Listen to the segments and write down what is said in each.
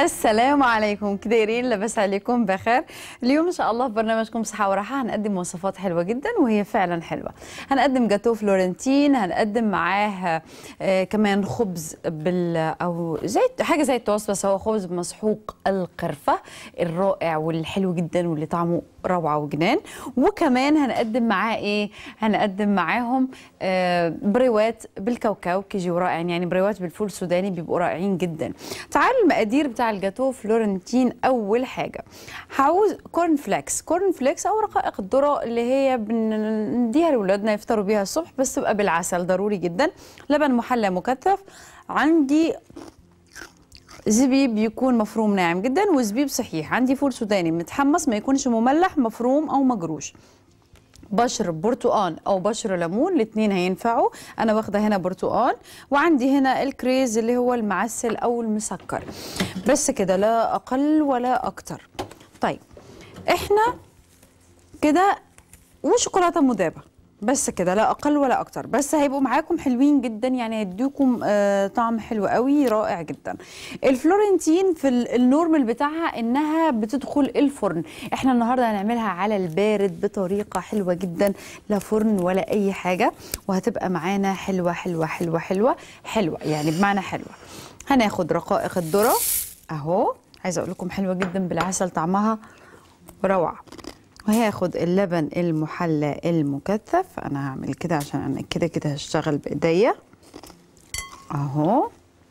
السلام عليكم كده دايرين لاباس عليكم بخير اليوم ان شاء الله في برنامجكم صحه وراحه هنقدم وصفات حلوه جدا وهي فعلا حلوه هنقدم جاتو فلورنتين هنقدم معاه آه كمان خبز بال او زي حاجه زي التوست بس هو خبز مسحوق القرفه الرائع والحلو جدا واللي طعمه روعه وجنان وكمان هنقدم معاه ايه هنقدم معاهم آه بريوات بالكاوكاو كيجيو رائع يعني بريوات بالفول السوداني بيبقوا رائعين جدا تعالوا المقادير بتاع الجاتو فلورنتين اول حاجه هعوز كورن فليكس كورن فليكس او رقائق الذره اللي هي بنديها لاولادنا يفطروا بيها الصبح بس تبقى بالعسل ضروري جدا لبن محلى مكثف عندي زبيب يكون مفروم ناعم جدا وزبيب صحيح عندي فول سوداني متحمص ما يكونش مملح مفروم او مجروش بشر برتقان او بشر ليمون الاثنين هينفعوا انا واخده هنا برتقان وعندي هنا الكريز اللي هو المعسل او المسكر بس كده لا اقل ولا اكتر طيب احنا كده وشوكولاته مذابه بس كده لا اقل ولا اكتر بس هيبقوا معاكم حلوين جدا يعني هيدوكم آه طعم حلو قوي رائع جدا الفلورنتين في النورمال بتاعها انها بتدخل الفرن احنا النهارده هنعملها على البارد بطريقه حلوه جدا لا فرن ولا اي حاجه وهتبقى معانا حلوه حلوه حلوه حلوه حلوه يعني بمعنى حلوه هناخد رقائق الذره اهو عايزه اقول لكم حلوه جدا بالعسل طعمها روعه وهاخد اللبن المحلى المكثف انا هعمل كده عشان انا كده كده هشتغل بايديا اهو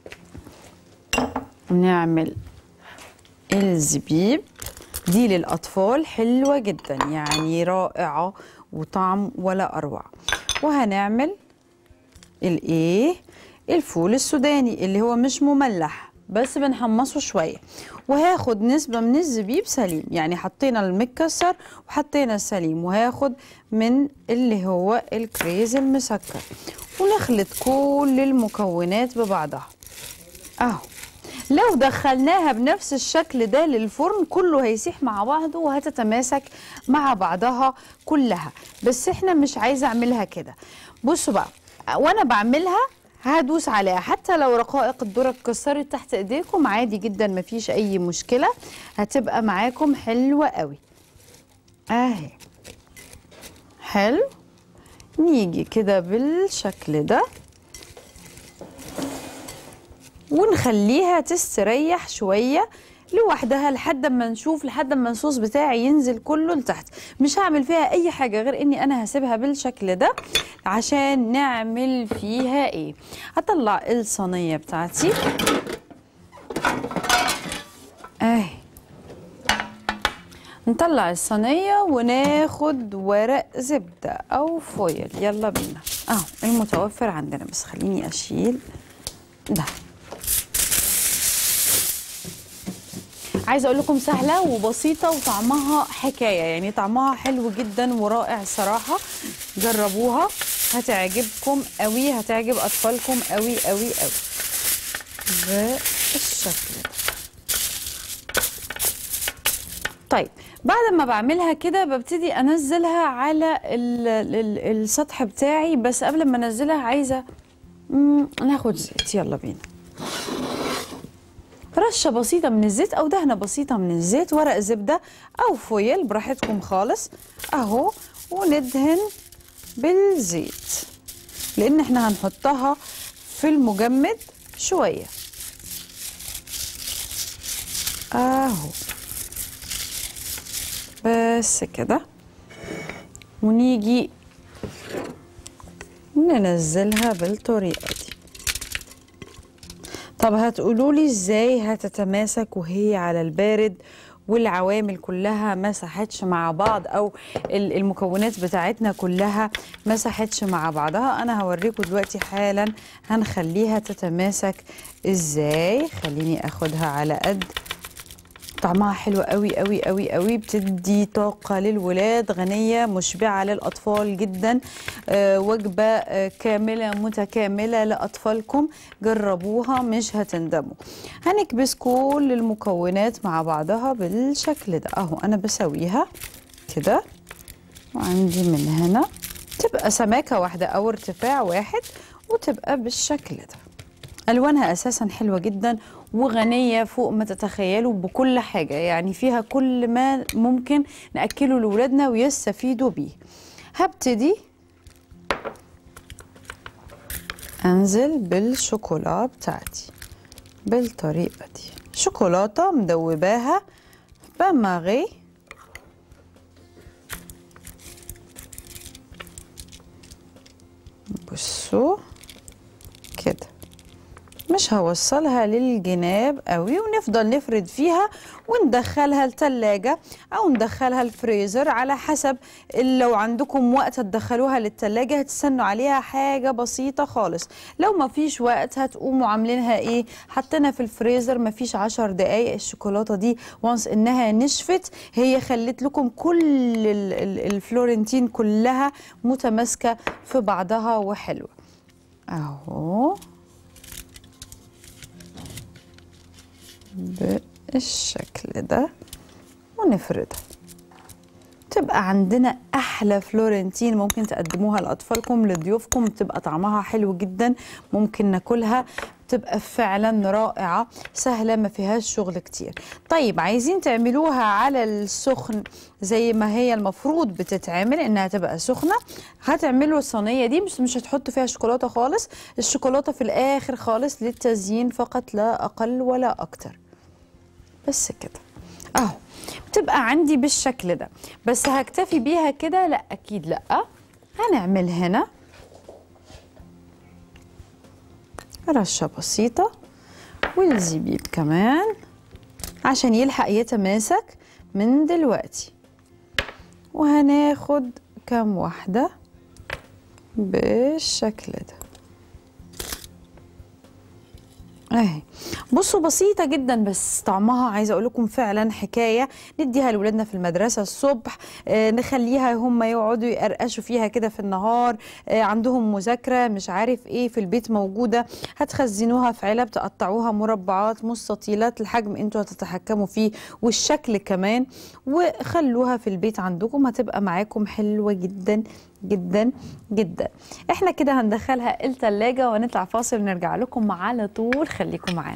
نعمل الزبيب دي للاطفال حلوه جدا يعني رائعه وطعم ولا اروع وهنعمل الايه الفول السوداني اللي هو مش مملح بس بنحمصه شويه وهاخد نسبه من الزبيب سليم يعني حطينا المكسر وحطينا السليم وهاخد من اللي هو الكريز المسكر ونخلط كل المكونات ببعضها اهو لو دخلناها بنفس الشكل ده للفرن كله هيسيح مع بعضه وهتتماسك مع بعضها كلها بس احنا مش عايزه اعملها كده بصوا بقى وانا بعملها هدوس عليها حتى لو رقائق الذره اتكسرت تحت ايديكم عادي جدا مفيش اي مشكله هتبقى معاكم حلوه قوي اهي حلو نيجي كده بالشكل ده ونخليها تستريح شويه لوحدها لحد ما نشوف لحد ما الصوص بتاعي ينزل كله لتحت مش هعمل فيها اي حاجه غير اني انا هسيبها بالشكل ده عشان نعمل فيها ايه هطلع الصينيه بتاعتي اهي نطلع الصينيه وناخد ورق زبده او فويل يلا بينا اهو المتوفر عندنا بس خليني اشيل ده عايزه اقول لكم سهله وبسيطه وطعمها حكايه يعني طعمها حلو جدا ورائع الصراحه جربوها هتعجبكم قوي هتعجب اطفالكم قوي قوي قوي بالشكل ده طيب بعد ما بعملها كده ببتدي انزلها على ال ال السطح بتاعي بس قبل ما انزلها عايزه ناخد زيت يلا بينا رشه بسيطه من الزيت او دهنه بسيطه من الزيت ورق زبده او فويل براحتكم خالص اهو وندهن بالزيت لان احنا هنحطها في المجمد شويه اهو بس كده ونيجي ننزلها بالطريقه دي طب هتقولوا لي ازاي هتتماسك وهي على البارد والعوامل كلها ما ساحتش مع بعض او المكونات بتاعتنا كلها ما ساحتش مع بعضها انا هوريكم دلوقتي حالا هنخليها تتماسك ازاي خليني اخدها على قد طعمها حلو قوي قوي قوي قوي بتدي طاقة للولاد غنية مشبعة للأطفال جدا آه وجبة آه كاملة متكاملة لأطفالكم جربوها مش هتندموا هنكبس كل المكونات مع بعضها بالشكل ده أهو أنا بسويها كده وعندي من هنا تبقى سماكة واحدة أو ارتفاع واحد وتبقى بالشكل ده ألوانها أساسا حلوة جدا وغنيه فوق ما تتخيلوا بكل حاجه يعني فيها كل ما ممكن ناكله لاولادنا ويستفيدوا بيه هبتدي انزل بالشوكولا بتاعتي بالطريقه دي شوكولاته مدوباها بماغي بصوا كده مش هوصلها للجناب قوي ونفضل نفرد فيها وندخلها التلاجة او ندخلها الفريزر على حسب لو عندكم وقت تدخلوها للتلاجة هتستنوا عليها حاجة بسيطة خالص لو ما فيش وقت هتقوموا عاملينها ايه حطينا في الفريزر ما فيش عشر دقايق الشوكولاتة دي وانس انها نشفت هي خلت لكم كل ال- ال- الفلورنتين كلها متماسكة في بعضها وحلوة اهو بالشكل ده ونفردها تبقى عندنا احلى فلورنتين ممكن تقدموها لاطفالكم لضيوفكم بتبقى طعمها حلو جدا ممكن ناكلها بتبقى فعلا رائعه سهله ما فيهاش شغل كتير طيب عايزين تعملوها على السخن زي ما هي المفروض بتتعمل انها تبقى سخنه هتعملوا الصينيه دي مش مش هتحطوا فيها شوكولاته خالص الشوكولاته في الاخر خالص للتزيين فقط لا اقل ولا اكتر بس كده اهو بتبقى عندي بالشكل ده بس هكتفي بيها كده لا اكيد لا هنعمل هنا رشه بسيطه والزبيب كمان عشان يلحق يتماسك من دلوقتي وهناخد كام واحده بالشكل ده اهي بصوا بسيطة جدا بس طعمها عايزة اقول لكم فعلا حكاية نديها لاولادنا في المدرسة الصبح آه نخليها هم يقعدوا يقرقشوا فيها كده في النهار آه عندهم مذاكرة مش عارف ايه في البيت موجودة هتخزنوها في علب تقطعوها مربعات مستطيلات الحجم انتوا هتتحكموا فيه والشكل كمان وخلوها في البيت عندكم هتبقى معاكم حلوة جدا جدا جدا احنا كده هندخلها التلاجة ونطلع فاصل ونرجع لكم على طول خليكم معانا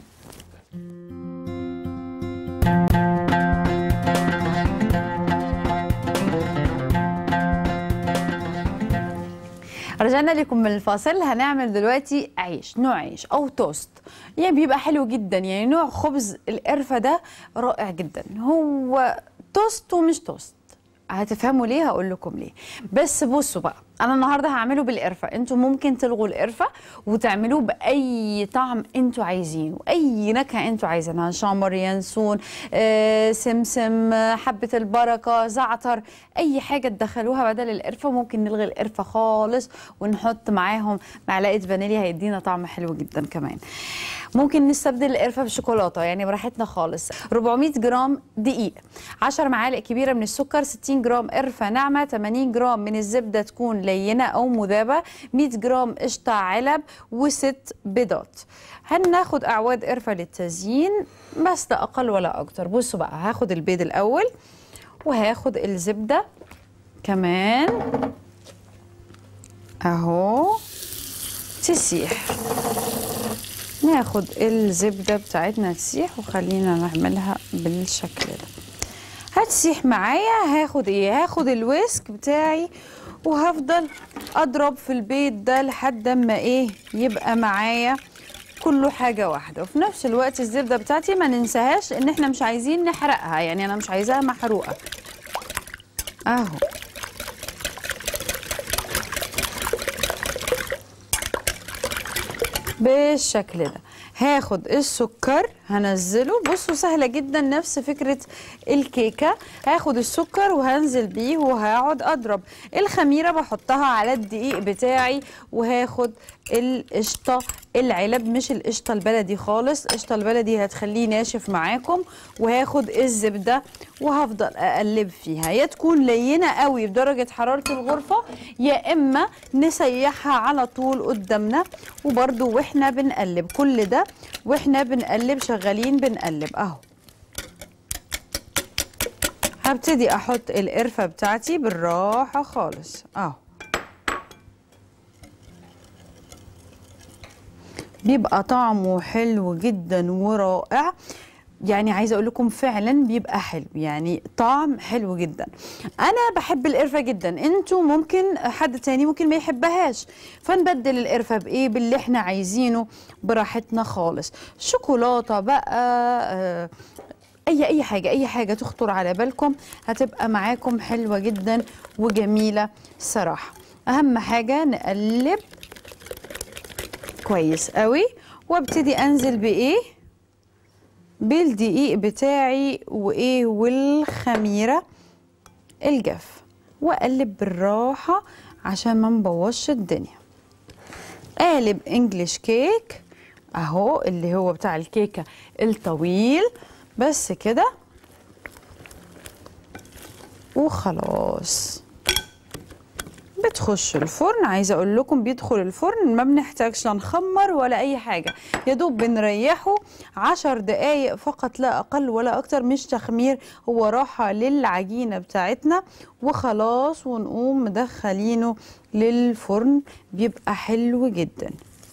رجعنا لكم من الفاصل هنعمل دلوقتي عيش نوع عيش او توست يعني بيبقى حلو جدا يعني نوع خبز القرفة ده رائع جدا هو توست ومش توست هتفهموا ليه هقول لكم ليه بس بصوا بقى انا النهارده هعمله بالقرفه انتوا ممكن تلغوا القرفه وتعملوه باي طعم انتوا عايزينه اي نكهه انتوا عايزينها شمر ينسون آه، سمسم آه، حبه البركه زعتر اي حاجه تدخلوها بدل القرفه ممكن نلغي القرفه خالص ونحط معاهم معلقه فانيليا هيدينا طعم حلو جدا كمان ممكن نستبدل القرفه بالشوكولاته يعني براحتنا خالص 400 جرام دقيق 10 معالق كبيره من السكر 60 جرام قرفه ناعمه 80 جرام من الزبده تكون لينه او مذابه 100 جرام قشطه علب وست بيضات هناخد اعواد قرفه للتزيين بس لا اقل ولا اكتر بصوا بقى هاخد البيض الاول وهاخد الزبده كمان اهو تسيح ناخد الزبدة بتاعتنا تسيح وخلينا نعملها بالشكل ده هتسيح معايا هاخد ايه هاخد الويسك بتاعي وهفضل اضرب في البيض ده لحد اما ايه يبقى معايا كله حاجة واحدة وفي نفس الوقت الزبدة بتاعتي ما ننساهاش ان احنا مش عايزين نحرقها يعني انا مش عايزاها محروقة اهو بالشكل ده هاخد السكر هنزله بصوا سهلة جدا نفس فكرة الكيكة هاخد السكر وهنزل بيه وهقعد اضرب الخميرة بحطها على الدقيق بتاعي وهاخد القشطة العلب مش القشطة البلدي خالص القشطة البلدي هتخليه ناشف معاكم وهاخد الزبدة وهفضل اقلب فيها يا تكون لينة قوي بدرجة حرارة الغرفة يا اما نسيحها على طول قدامنا وبرده واحنا بنقلب كل ده واحنا بنقلب شغالين بنقلب اهو هبتدي احط القرفة بتاعتي بالراحة خالص اهو بيبقى طعمه حلو جدا ورائع يعني عايزه اقول لكم فعلا بيبقى حلو يعني طعم حلو جدا انا بحب القرفه جدا انتوا ممكن حد تاني ممكن ما يحبهاش فنبدل القرفه بايه باللي احنا عايزينه براحتنا خالص شوكولاته بقى آه اي اي حاجه اي حاجه تخطر على بالكم هتبقى معاكم حلوه جدا وجميله صراحه اهم حاجه نقلب كويس قوي وابتدي انزل بايه بالدقيق بتاعي وايه والخميره الجاف واقلب بالراحه عشان ما نبوظش الدنيا قالب انجليش كيك اهو اللي هو بتاع الكيكه الطويل بس كده وخلاص بتخش الفرن عايزه اقول لكم بيدخل الفرن ما بنحتاجش لا نخمر ولا اي حاجه يا دوب بنريحه عشر دقايق فقط لا اقل ولا اكتر مش تخمير هو راحه للعجينه بتاعتنا وخلاص ونقوم مدخلينه للفرن بيبقى حلو جدا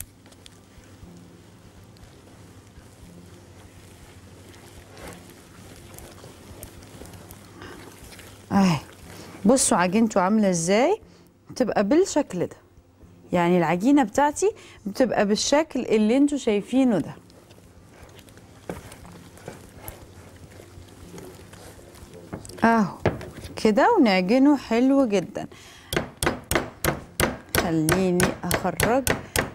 اهي بصوا عجينته عامله ازاي بتبقى بالشكل ده يعني العجينه بتاعتي بتبقى بالشكل اللي انتوا شايفينه ده اهو كده ونعجنه حلو جدا خليني اخرج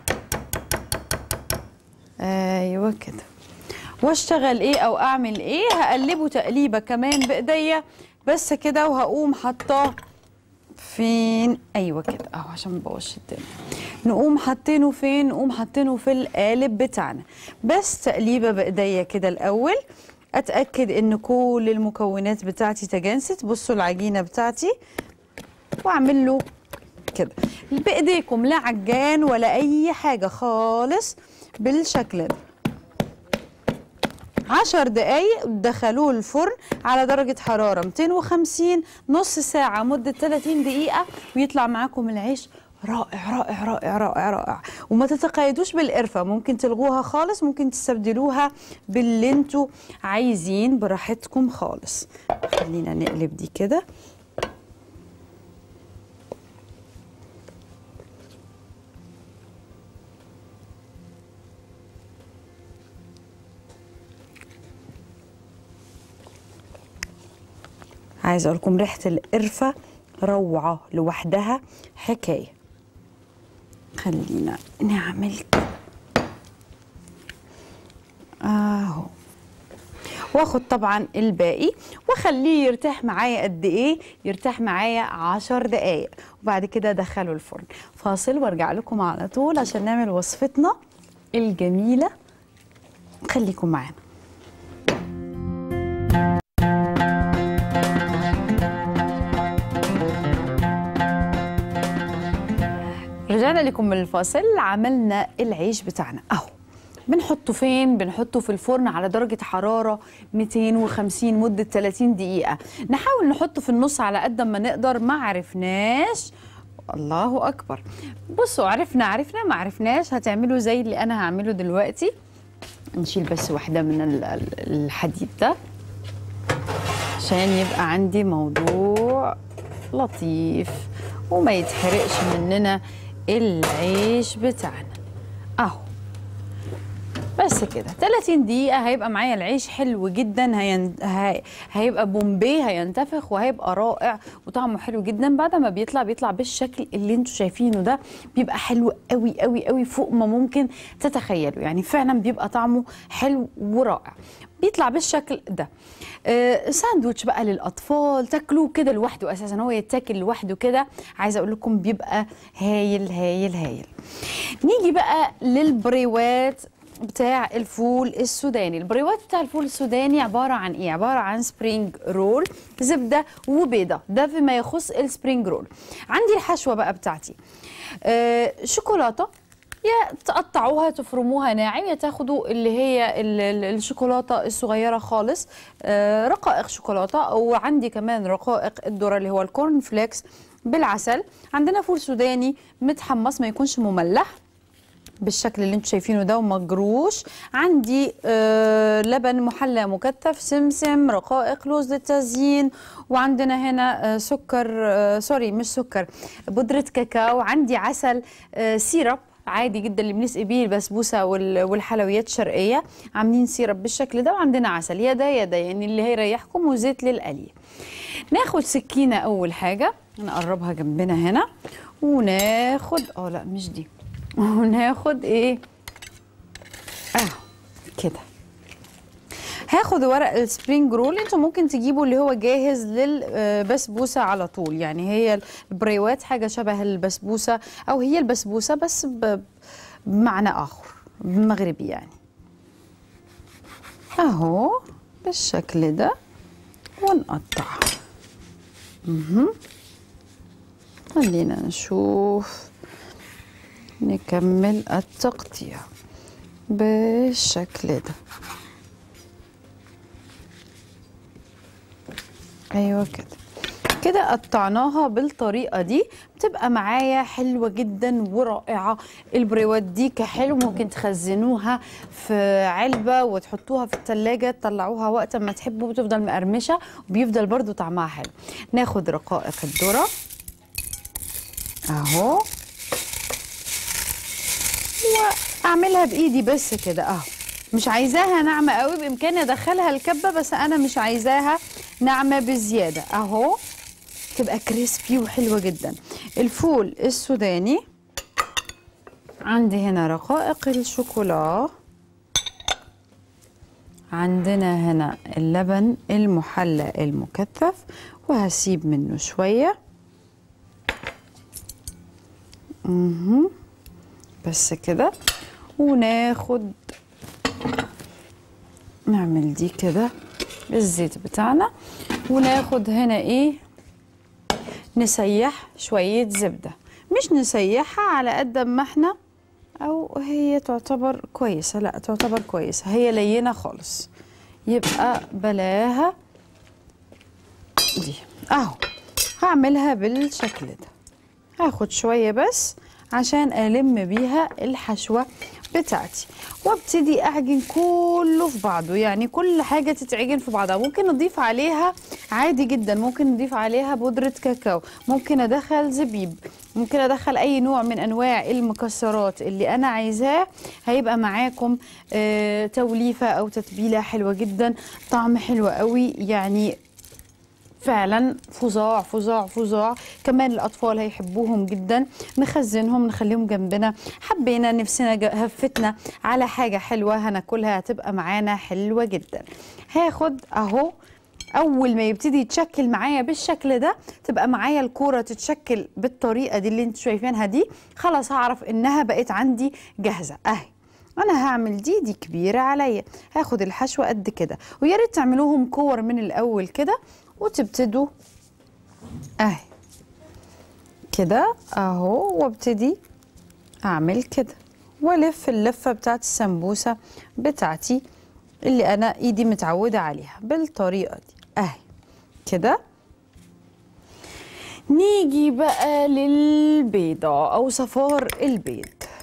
ايوه كده واشتغل ايه او اعمل ايه هقلبه تقليبه كمان بايديا بس كده وهقوم حطاه فين ايوه كده اهو عشان ما نبوظش الدنيا نقوم حاطينه فين نقوم حاطينه في القالب بتاعنا بس تقليبه بايديا كده الاول اتاكد ان كل المكونات بتاعتي تجانست بصوا العجينه بتاعتي واعمل له كده بايديكم لا عجان ولا اي حاجه خالص بالشكل ده عشر دقايق دخلوه الفرن على درجة حرارة 250 نص ساعة مدة 30 دقيقة ويطلع معاكم العيش رائع رائع رائع رائع رائع وما تتقيدوش بالقرفة ممكن تلغوها خالص ممكن تستبدلوها باللي انتوا عايزين براحتكم خالص خلينا نقلب دي كده عايزه اقول لكم ريحه القرفه روعه لوحدها حكايه خلينا نعمل كده اهو واخد طبعا الباقي واخليه يرتاح معايا قد ايه يرتاح معايا عشر دقايق وبعد كده ادخله الفرن فاصل وارجع لكم على طول عشان نعمل وصفتنا الجميله خليكم معانا رجعنا لكم من الفاصل عملنا العيش بتاعنا اهو بنحطه فين بنحطه في الفرن على درجة حرارة 250 مدة 30 دقيقة نحاول نحطه في النص على قد ما نقدر ما عرفناش الله أكبر بصوا عرفنا عرفنا ما عرفناش هتعملوا زي اللي أنا هعمله دلوقتي نشيل بس واحدة من ال- ال- الحديد ده عشان يبقى عندي موضوع لطيف وما يتحرقش مننا العيش بتاعنا اهو بس كده 30 دقيقة هيبقى معايا العيش حلو جدا هين... هي... هيبقى بومبي هينتفخ وهيبقى رائع وطعمه حلو جدا بعد ما بيطلع بيطلع بالشكل اللي انتوا شايفينه ده بيبقى حلو قوي قوي قوي فوق ما ممكن تتخيلوا يعني فعلا بيبقى طعمه حلو ورائع بيطلع بالشكل ده آه ساندوتش بقى للاطفال تاكلوه كده لوحده اساسا هو يتاكل لوحده كده عايزه اقول لكم بيبقى هايل هايل هايل نيجي بقى للبريوات بتاع الفول السوداني البريوات بتاع الفول السوداني عبارة عن ايه عبارة عن سبرينج رول زبدة وبيضة ده فيما يخص السبرينج رول عندي الحشوة بقى بتاعتي آه شوكولاتة يا تقطعوها تفرموها ناعم يا تاخدوا اللي هي ال- ال- الشوكولاته الصغيره خالص آه، رقائق شوكولاته وعندي كمان رقائق الذره اللي هو الكورن فليكس بالعسل عندنا فول سوداني متحمص ما يكونش مملح بالشكل اللي انتم شايفينه ده ومجروش عندي آه لبن محلى مكتف سمسم رقائق لوز للتزيين وعندنا هنا آه سكر آه سوري مش سكر بودرة كاكاو عندي عسل آه سيرب عادي جدا اللي بنسقي بيه البسبوسه وال- والحلويات الشرقيه عاملين سيرب بالشكل ده وعندنا عسل يا ده يا ده يعني اللي هيريحكم وزيت للقلي ناخد سكينه اول حاجه نقربها جنبنا هنا وناخد اه لا مش دي وناخد ايه اه كده هاخد ورق السبرينج رول انتوا ممكن تجيبوا اللي هو جاهز للبسبوسه على طول يعني هي البريوات حاجه شبه البسبوسه او هي البسبوسه بس ب- بمعنى اخر مغربي يعني اهو بالشكل ده ونقطع مهم. خلينا نشوف نكمل التقطيع بالشكل ده ايوه كده كده قطعناها بالطريقه دي بتبقى معايا حلوه جدا ورائعه البريوات دي كحلو ممكن تخزنوها في علبه وتحطوها في التلاجة تطلعوها وقت ما تحبوا بتفضل مقرمشه وبيفضل برضو طعمها حلو ناخد رقائق الذره اهو واعملها بايدي بس كده اهو مش عايزاها ناعمه قوي بامكاني ادخلها الكبه بس انا مش عايزاها ناعمه بزياده اهو تبقى كريسبي وحلوه جدا الفول السوداني عندي هنا رقائق الشوكولا عندنا هنا اللبن المحلى المكثف وهسيب منه شويه مهم. بس كده وناخد نعمل دي كده بالزيت بتاعنا وناخد هنا ايه نسيح شوية زبدة مش نسيحها على قد ما احنا او هي تعتبر كويسة لا تعتبر كويسة هي لينة خالص يبقى بلاها دي اهو هعملها بالشكل ده هاخد شوية بس عشان ألم بيها الحشوة بتاعتي وابتدي أعجن كله في بعضه يعني كل حاجة تتعجن في بعضها ممكن نضيف عليها عادي جدا ممكن نضيف عليها بودرة كاكاو ممكن أدخل زبيب ممكن أدخل أي نوع من أنواع المكسرات اللي أنا عايزاه هيبقى معاكم آه توليفة أو تتبيلة حلوة جدا طعم حلو قوي يعني فعلا فظاع فظاع فظاع كمان الاطفال هيحبوهم جدا نخزنهم نخليهم جنبنا حبينا نفسنا ج- هفتنا على حاجه حلوه هناكلها هتبقى معانا حلوه جدا هاخد اهو اول ما يبتدي يتشكل معايا بالشكل ده تبقى معايا الكوره تتشكل بالطريقه دي اللي انتوا شايفينها دي خلاص هعرف انها بقت عندي جاهزه اهي انا هعمل دي دي كبيره عليا هاخد الحشوه قد كده ويا ريت تعملوهم كور من الاول كده وتبتدوا اهي كده اهو وابتدي اعمل كده والف اللفه بتاعت السمبوسه بتاعتي اللي انا ايدي متعوده عليها بالطريقه دي اهي كده نيجي بقى للبيضه او صفار البيض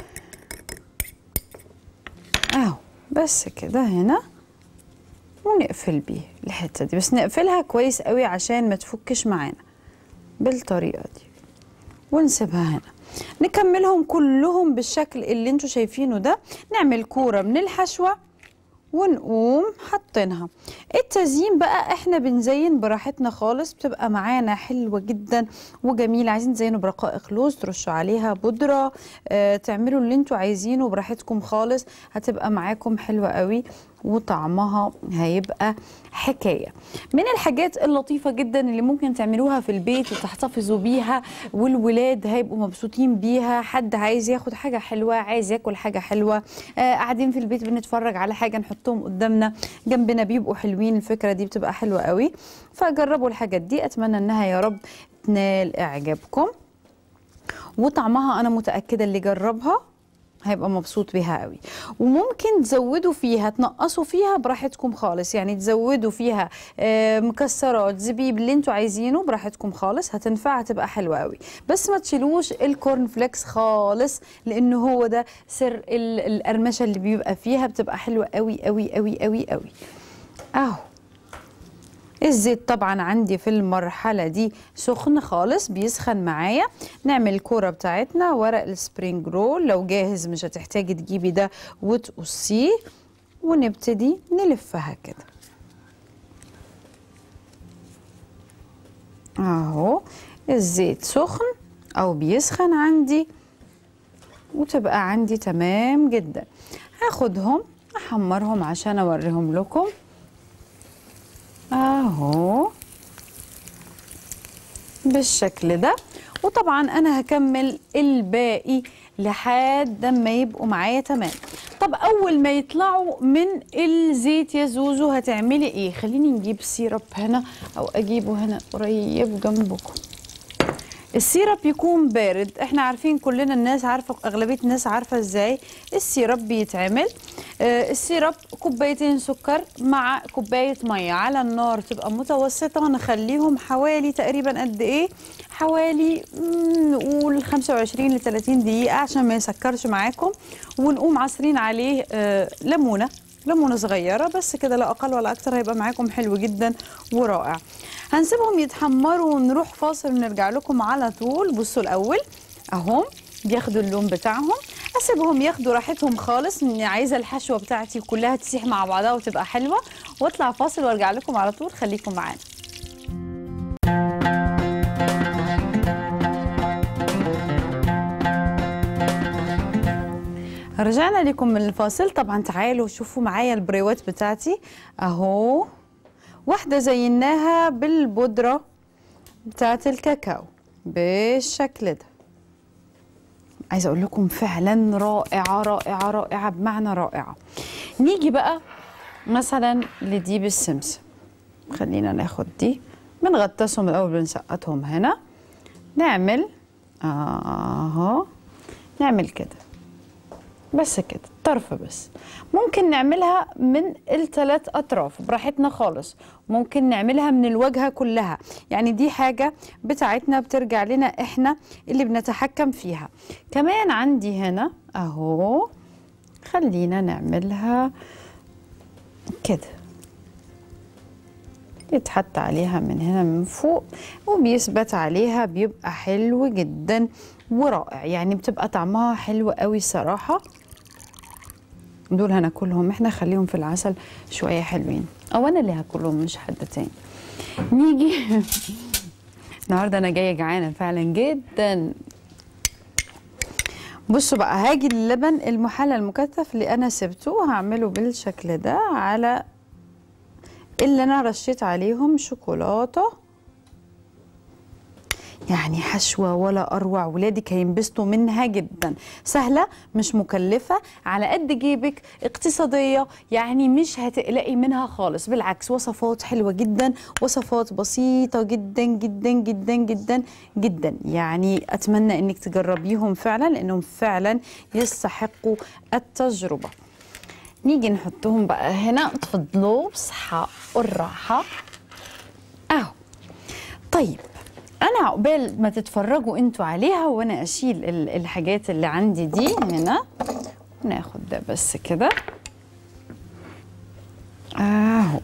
اهو بس كده هنا ونقفل بيه الحته دي بس نقفلها كويس قوي عشان ما تفكش معانا بالطريقه دي ونسيبها هنا نكملهم كلهم بالشكل اللي انتوا شايفينه ده نعمل كوره من الحشوه ونقوم حاطينها التزيين بقى احنا بنزين براحتنا خالص بتبقى معانا حلوه جدا وجميله عايزين تزينوا برقائق لوز ترشوا عليها بودره اه تعملوا اللي انتوا عايزينه براحتكم خالص هتبقى معاكم حلوه قوي وطعمها هيبقى حكايه من الحاجات اللطيفه جدا اللي ممكن تعملوها في البيت وتحتفظوا بيها والولاد هيبقوا مبسوطين بيها حد عايز ياخد حاجه حلوه عايز ياكل حاجه حلوه آه قاعدين في البيت بنتفرج على حاجه نحطهم قدامنا جنبنا بيبقوا حلوين الفكره دي بتبقى حلوه قوي فجربوا الحاجات دي اتمنى انها يا رب تنال اعجابكم وطعمها انا متاكده اللي جربها هيبقى مبسوط بيها قوي وممكن تزودوا فيها تنقصوا فيها براحتكم خالص يعني تزودوا فيها آه، مكسرات زبيب اللي انتوا عايزينه براحتكم خالص هتنفع هتبقى حلوه قوي بس ما تشيلوش الكورن فليكس خالص لانه هو ده سر ال- القرمشه اللي بيبقى فيها بتبقى حلوه قوي قوي قوي قوي قوي اهو الزيت طبعا عندي في المرحلة دي سخن خالص بيسخن معايا نعمل الكورة بتاعتنا ورق السبرينج رول لو جاهز مش هتحتاجي تجيبي ده وتقصيه ونبتدي نلفها كده اهو الزيت سخن او بيسخن عندي وتبقى عندي تمام جدا هاخدهم احمرهم عشان اوريهم لكم اهو بالشكل ده وطبعا انا هكمل الباقي لحد ما يبقوا معايا تمام طب اول ما يطلعوا من الزيت يا زوزو هتعملي ايه خليني نجيب سيرب هنا او اجيبه هنا قريب جنبكم السيرب يكون بارد احنا عارفين كلنا الناس عارفه اغلبيه الناس عارفه ازاي السيرب بيتعمل آه السيرب كوبايتين سكر مع كوبايه ميه على النار تبقى متوسطه نخليهم حوالي تقريبا قد ايه حوالي مم، نقول 25 ل 30 دقيقه عشان ما يسكرش معاكم ونقوم عصرين عليه آه ليمونه ليمونه صغيره بس كده لا اقل ولا اكتر هيبقى معاكم حلو جدا ورائع هنسيبهم يتحمروا ونروح فاصل ونرجع لكم على طول بصوا الاول اهم بياخدوا اللون بتاعهم اسيبهم ياخدوا راحتهم خالص اني عايزه الحشوه بتاعتي كلها تسيح مع بعضها وتبقى حلوه واطلع فاصل وارجع لكم على طول خليكم معانا رجعنا لكم من الفاصل طبعا تعالوا شوفوا معايا البريوات بتاعتي اهو واحدة زيناها بالبودرة بتاعت الكاكاو بالشكل ده عايزة اقول لكم فعلا رائعة رائعة رائعة بمعنى رائعة نيجي بقى مثلا لدي بالسمسم خلينا ناخد دي بنغطسهم الاول بنسقطهم هنا نعمل اهو نعمل كده بس كده طرف بس ممكن نعملها من الثلاث اطراف براحتنا خالص ممكن نعملها من الواجهه كلها يعني دي حاجه بتاعتنا بترجع لنا احنا اللي بنتحكم فيها كمان عندي هنا اهو خلينا نعملها كده يتحط عليها من هنا من فوق وبيثبت عليها بيبقى حلو جدا ورائع يعني بتبقى طعمها حلو قوي الصراحه دول هناكلهم احنا خليهم في العسل شويه حلوين او انا اللي هاكلهم مش حد تاني نيجي النهارده انا جايه جعانه فعلا جدا بصوا بقى هاجي اللبن المحلى المكثف اللي انا سبته هعمله بالشكل ده على اللي انا رشيت عليهم شوكولاته يعني حشوة ولا أروع ولادك هينبسطوا منها جدا سهلة مش مكلفة على قد جيبك اقتصادية يعني مش هتقلقي منها خالص بالعكس وصفات حلوة جدا وصفات بسيطة جدا جدا جدا جدا جدا يعني أتمنى أنك تجربيهم فعلا لأنهم فعلا يستحقوا التجربة نيجي نحطهم بقى هنا تفضلوا بصحة والراحة أهو طيب انا عقبال ما تتفرجوا انتوا عليها وانا اشيل ال- الحاجات اللي عندي دي هنا ناخد ده بس كده اهو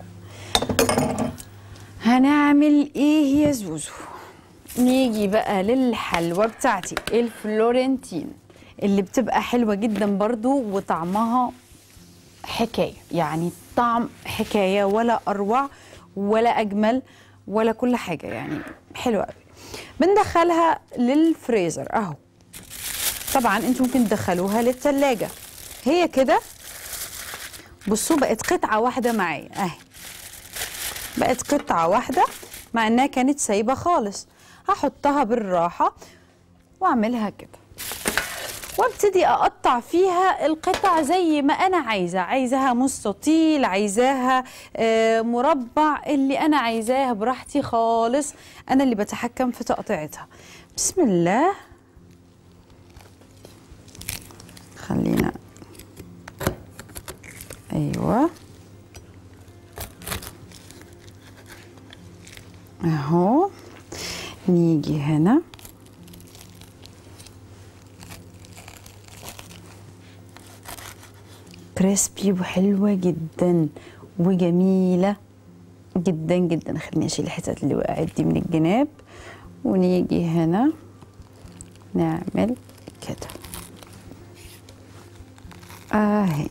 هنعمل ايه يا زوزو نيجي بقى للحلوى بتاعتي الفلورنتين اللي بتبقى حلوة جدا برضو وطعمها حكاية يعني طعم حكاية ولا أروع ولا أجمل ولا كل حاجة يعني حلوة قوي بندخلها للفريزر أهو طبعا انتوا ممكن تدخلوها للتلاجة هي كده بصوا بقت قطعة واحدة معايا اهي بقت قطعة واحدة مع انها كانت سايبة خالص هحطها بالراحة واعملها كده وابتدي اقطع فيها القطع زي ما انا عايزه عايزاها مستطيل عايزاها آه، مربع اللي انا عايزاه براحتي خالص انا اللي بتحكم في تقطيعتها بسم الله خلينا ايوه اهو نيجي هنا كريسبي وحلوة جدا وجميلة جدا جدا خليني اشيل الحتت اللي وقعت دي من الجناب ونيجي هنا نعمل كده اهي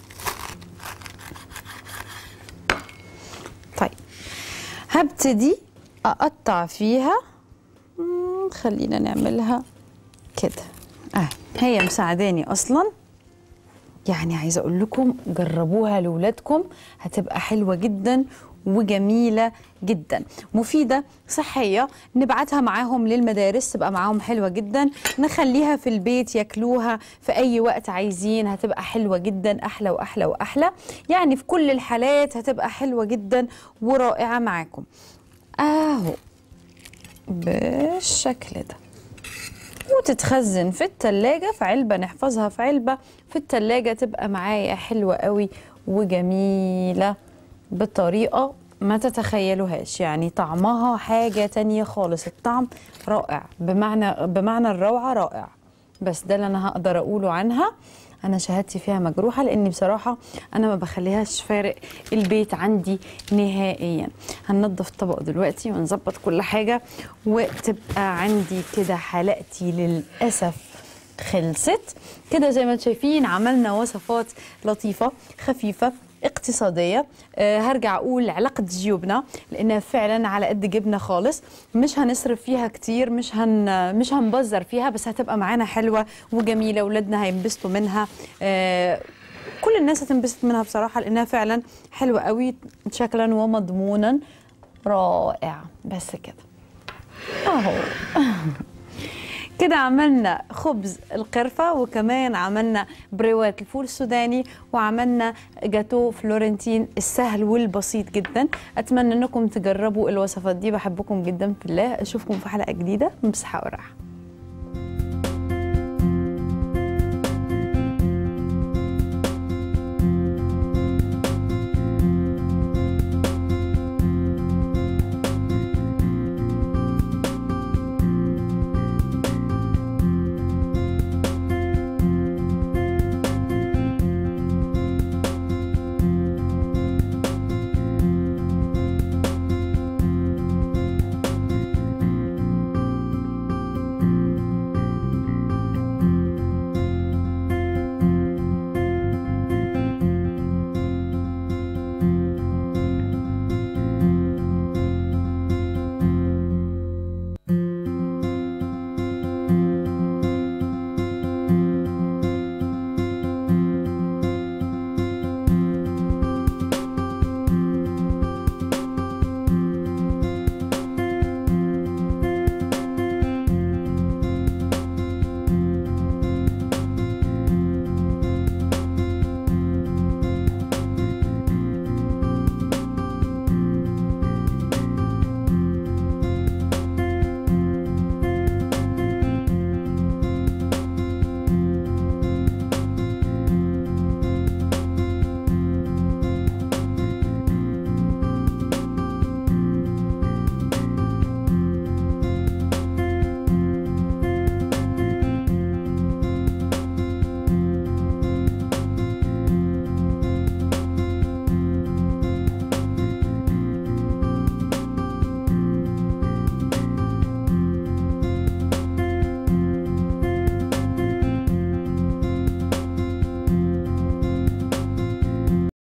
طيب هبتدي اقطع فيها مم، خلينا نعملها كده اه هي مساعداني اصلا يعني عايزه اقول لكم جربوها لاولادكم هتبقى حلوه جدا وجميله جدا مفيده صحيه نبعتها معاهم للمدارس تبقى معاهم حلوه جدا نخليها في البيت ياكلوها في اي وقت عايزين هتبقى حلوه جدا احلى واحلى واحلى يعني في كل الحالات هتبقى حلوه جدا ورائعه معاكم اهو بالشكل ده وتتخزن في التلاجة في علبة نحفظها في علبة في التلاجة تبقى معايا حلوة قوي وجميلة بطريقة ما تتخيلوهاش يعني طعمها حاجة تانية خالص الطعم رائع بمعنى بمعنى الروعة رائع بس ده اللي أنا هقدر أقوله عنها أنا شهادتي فيها مجروحة لأني بصراحة أنا ما بخليهاش فارق البيت عندي نهائيا هننضف الطبق دلوقتي ونظبط كل حاجة وتبقى عندي كده حلقتي للأسف خلصت كده زي ما انتم شايفين عملنا وصفات لطيفة خفيفة اقتصادية أه هرجع أقول علاقة جيوبنا لأنها فعلا على قد جبنا خالص مش هنصرف فيها كتير مش هن مش هنبذر فيها بس هتبقى معانا حلوة وجميلة ولادنا هينبسطوا منها أه كل الناس هتنبسط منها بصراحة لأنها فعلا حلوة قوي شكلا ومضمونا رائع بس كده اهو كده عملنا خبز القرفة وكمان عملنا بريوات الفول السوداني وعملنا جاتو فلورنتين السهل والبسيط جدا أتمنى أنكم تجربوا الوصفات دي بحبكم جدا في الله أشوفكم في حلقة جديدة من بصحة وراحة